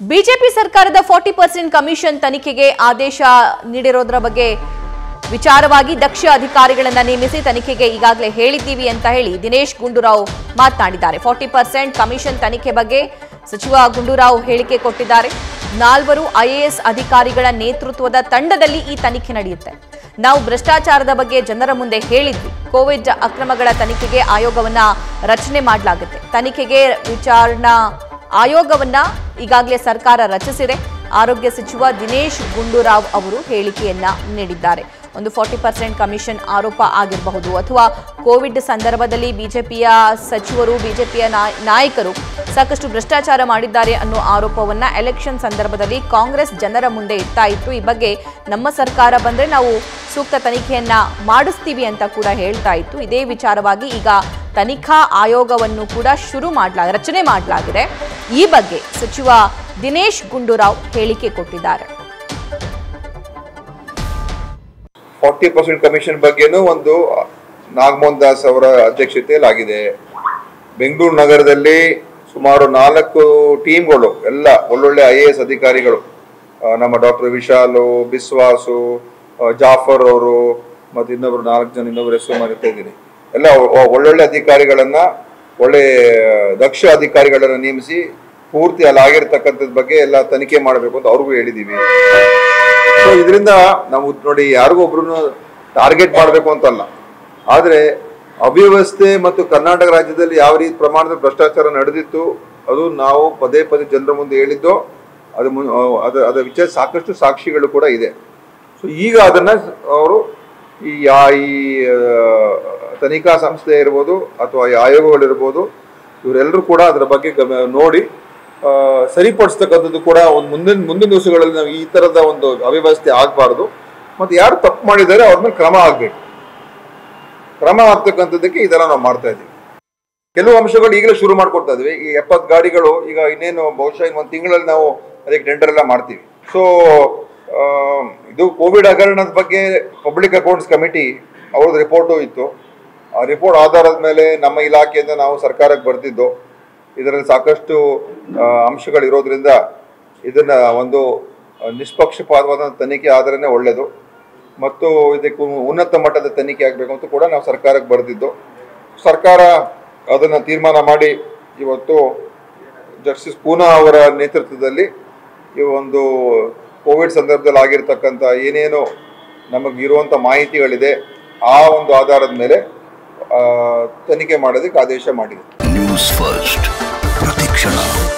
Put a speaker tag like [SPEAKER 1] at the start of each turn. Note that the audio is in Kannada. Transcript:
[SPEAKER 1] ಬಿಜೆಪಿ ಸರ್ಕಾರದ ಫಾರ್ಟಿ ಪರ್ಸೆಂಟ್ ಕಮಿಷನ್ ತನಿಖೆಗೆ ಆದೇಶ ನೀಡಿರೋದ್ರ ಬಗ್ಗೆ ವಿಚಾರವಾಗಿ ದಕ್ಷ ಅಧಿಕಾರಿಗಳನ್ನ ನೇಮಿಸಿ ತನಿಖೆಗೆ ಈಗಾಗಲೇ ಹೇಳಿದ್ದೀವಿ ಅಂತ ಹೇಳಿ ದಿನೇಶ್ ಗುಂಡೂರಾವ್ ಮಾತನಾಡಿದ್ದಾರೆ ಫಾರ್ಟಿ ಪರ್ಸೆಂಟ್ ಕಮಿಷನ್ ತನಿಖೆ ಬಗ್ಗೆ ಸಚಿವ ಗುಂಡೂರಾವ್ ಹೇಳಿಕೆ ಕೊಟ್ಟಿದ್ದಾರೆ ನಾಲ್ವರು ಐಎಎಸ್ ಅಧಿಕಾರಿಗಳ ನೇತೃತ್ವದ ತಂಡದಲ್ಲಿ ಈ ತನಿಖೆ ನಡೆಯುತ್ತೆ ನಾವು ಭ್ರಷ್ಟಾಚಾರದ ಬಗ್ಗೆ ಜನರ ಮುಂದೆ ಹೇಳಿದ್ವಿ ಕೋವಿಡ್ ಅಕ್ರಮಗಳ ತನಿಖೆಗೆ ಆಯೋಗವನ್ನ ರಚನೆ ಮಾಡಲಾಗುತ್ತೆ ತನಿಖೆಗೆ ವಿಚಾರಣಾ ಆಯೋಗವನ್ನ ಈಗಾಗಲೇ ಸರ್ಕಾರ ರಚಿಸಿದೆ ಆರೋಗ್ಯ ಸಚಿವ ದಿನೇಶ್ ಗುಂಡೂರಾವ್ ಅವರು ಹೇಳಿಕೆಯನ್ನ ನೀಡಿದ್ದಾರೆ ಒಂದು ಫಾರ್ಟಿ ಪರ್ಸೆಂಟ್ ಕಮಿಷನ್ ಆರೋಪ ಆಗಿರಬಹುದು ಅಥವಾ ಕೋವಿಡ್ ಸಂದರ್ಭದಲ್ಲಿ ಬಿಜೆಪಿಯ ಸಚಿವರು ಬಿಜೆಪಿಯ ನಾಯಕರು ಸಾಕಷ್ಟು ಭ್ರಷ್ಟಾಚಾರ ಮಾಡಿದ್ದಾರೆ ಅನ್ನೋ ಆರೋಪವನ್ನ ಎಲೆಕ್ಷನ್ ಸಂದರ್ಭದಲ್ಲಿ ಕಾಂಗ್ರೆಸ್ ಜನರ ಮುಂದೆ ಇಡ್ತಾ ಇತ್ತು ಈ ಬಗ್ಗೆ ನಮ್ಮ ಸರ್ಕಾರ ಬಂದ್ರೆ ನಾವು ಸೂಕ್ತ ತನಿಖೆಯನ್ನ ಮಾಡಿಸ್ತೀವಿ ಅಂತ ಕೂಡ ಹೇಳ್ತಾ ಇತ್ತು ಇದೇ ವಿಚಾರವಾಗಿ ಈಗ ತನಿಖಾ ಆಯೋಗವನ್ನು ಕೂಡ ಶುರು ಮಾಡಲಾ ರಚನೆ ಮಾಡಲಾಗಿದೆ ಈ ಬಗ್ಗೆ ಸಚಿವ ದಿನೇಶ್ ಗುಂಡೂರಾವ್ ಹೇಳಿಕೆ ಕೊಟ್ಟಿದ್ದಾರೆ
[SPEAKER 2] ಫಾರ್ಟಿ ಪರ್ಸೆಂಟ್ ಕಮಿಷನ್ ಬಗ್ಗೆನೂ ಒಂದು ನಾಗಮೋಹನ್ ದಾಸ್ ಅವರ ಅಧ್ಯಕ್ಷತೆಯಲ್ಲಿ ಆಗಿದೆ ಬೆಂಗಳೂರು ನಗರದಲ್ಲಿ ಸುಮಾರು ನಾಲ್ಕು ಟೀಮ್ಗಳು ಎಲ್ಲ ಒಳ್ಳೊಳ್ಳೆ ಐ ಎ ಎಸ್ ಅಧಿಕಾರಿಗಳು ಆ, ನಮ್ಮ ಡಾಕ್ಟರ್ ವಿಶಾಲು ಬಿಸ್ವಾಸು ಆ, ಜಾಫರ್ ಅವರು ಮತ್ತು ಇನ್ನೊಬ್ರು ನಾಲ್ಕು ಜನ ಇನ್ನೊಬ್ರು ಹೆಸರು ಮರಿತಾ ಇದ್ದೀನಿ ಎಲ್ಲ ಒ- ಒಳ್ಳೊಳ್ಳೆ ಅಧಿಕಾರಿಗಳನ್ನ ಒಳ್ಳೆ ದಕ್ಷ ಅಧಿಕಾರಿಗಳನ್ನ ನೇಮಿಸಿ ಪೂರ್ತಿ ಅಲ್ಲಿ ಆಗಿರ್ತಕ್ಕಂಥದ್ ಬಗ್ಗೆ ಎಲ್ಲ ತನಿಖೆ ಮಾಡಬೇಕು ಅಂತ ಅವ್ರಿಗೂ ಹೇಳಿದೀವಿ ಸೊ ಇದರಿಂದ ನಾವು ನೋಡಿ ಯಾರಿಗೂ ಒಬ್ರು ಟಾರ್ಗೆಟ್ ಮಾಡಬೇಕು ಅಂತಲ್ಲ ಆದ್ರೆ ಅವ್ಯವಸ್ಥೆ ಮತ್ತು ಕರ್ನಾಟಕ ರಾಜ್ಯದಲ್ಲಿ ಯಾವ ರೀತಿ ಪ್ರಮಾಣದ ಭ್ರಷ್ಟಾಚಾರ ನಡೆದಿತ್ತು ಅದು ನಾವು ಪದೇ ಪದೇ ಜನರ ಮುಂದೆ ಹೇಳಿದ್ದು ಅದು ಮುನ್- ಅದ ಅದರ ವಿಚಾರ ಸಾಕಷ್ಟು ಸಾಕ್ಷಿಗಳು ಕೂಡ ಇದೆ ಸೊ ಈಗ ಅದನ್ನ ಅವರು ಈ ಯಾ- ಈ ಆ, ತನಿಖಾ ಸಂಸ್ಥೆ ಇರ್ಬೋದು ಅಥವಾ ಈ ಆಯೋಗಗಳಿರ್ಬೋದು ಇವರೆಲ್ಲರೂ ಕೂಡ ಅದರ ಬಗ್ಗೆ ಗಮ- ನೋಡಿ ಆ, ಸರಿಪಡಿಸ್ತಕ್ಕಂಥದ್ದು ಕೂಡ ಒಂದು ಮುಂದಿನ ಮುಂದಿನ ದಿವಸಗಳಲ್ಲಿ ನಾವು ಈ ತರದ ಒಂದು ಅವ್ಯವಸ್ಥೆ ಆಗಬಾರ್ದು ಮತ್ತೆ ಯಾರು ತಪ್ಪು ಮಾಡಿದ್ದಾರೆ ಅವ್ರ ಮೇಲೆ ಕ್ರಮ ಆಗ್ಬೇಕು ಕ್ರಮ ಆಗ್ತಕ್ಕಂಥದ್ದಕ್ಕೆ ಇದೆಲ್ಲ ನಾವು ಮಾಡ್ತಾ ಇದ್ದೀವಿ ಕೆಲವು ಅಂಶಗಳು ಈಗಲೇ ಶುರು ಮಾಡ್ಕೊಡ್ತಾ ಇದ್ವಿ ಈ ಎಪ್ಪತ್ತು ಗಾಡಿಗಳು ಈಗ ಇನ್ನೇನು ಬಹುಶಃ ಇನ್ನು ಒಂದು ತಿಂಗಳಲ್ಲಿ ನಾವು ಅದಕ್ಕೆ ಟೆಂಡರ್ ಎಲ್ಲ ಮಾಡ್ತೀವಿ ಸೊ ಇದು ಕೋವಿಡ್ ಹಗರಣದ ಬಗ್ಗೆ ಪಬ್ಲಿಕ್ ಅಕೌಂಟ್ಸ್ ಕಮಿಟಿ ಅವ್ರದ್ದು ರಿಪೋರ್ಟು ಇತ್ತು ಆ ರಿಪೋರ್ಟ್ ಆಧಾರದ ಮೇಲೆ ನಮ್ಮ ಇಲಾಖೆಯಿಂದ ನಾವು ಸರ್ಕಾರಕ್ಕೆ ಬರ್ತಿದ್ದು ಇದರಲ್ಲಿ ಸಾಕಷ್ಟು ಆ, ಅಂಶಗಳಿರೋದ್ರಿಂದ ಇದನ್ನ ಒಂದು ಆ, ನಿಷ್ಪಕ್ಷಪಾತವಾದ ತನಿಖೆ ಆದ್ರೇ ಒಳ್ಳೆಯದು ಮತ್ತು ಇದಕ್ಕೆ ಉ- ಉನ್ನತ ಮಟ್ಟದ ತನಿಖೆ ಆಗಬೇಕು ಅಂತ ಕೂಡ ನಾವು ಸರ್ಕಾರಕ್ಕೆ ಬರೆದಿದ್ದು ಸರ್ಕಾರ ಅದನ್ನು ತೀರ್ಮಾನ ಮಾಡಿ ಇವತ್ತು ಜಸ್ಟಿಸ್ ಪೂನಾ ಅವರ ನೇತೃತ್ವದಲ್ಲಿ ಈ ಒಂದು ಕೋವಿಡ್ ಸಂದರ್ಭದಲ್ಲಿ ಆಗಿರ್ತಕ್ಕಂಥ ಏನೇನು ನಮಗಿರುವಂಥ ಮಾಹಿತಿಗಳಿದೆ ಆ ಒಂದು ಆಧಾರದ ಮೇಲೆ ಆ, ತನಿಖೆ ಮಾಡೋದಕ್ಕೆ ಆದೇಶ ಮಾಡಿದೆ
[SPEAKER 3] ನ್ಯೂಸ್ ಫಸ್ಟ್ ಪ್ರತಿಕ್ಷಣ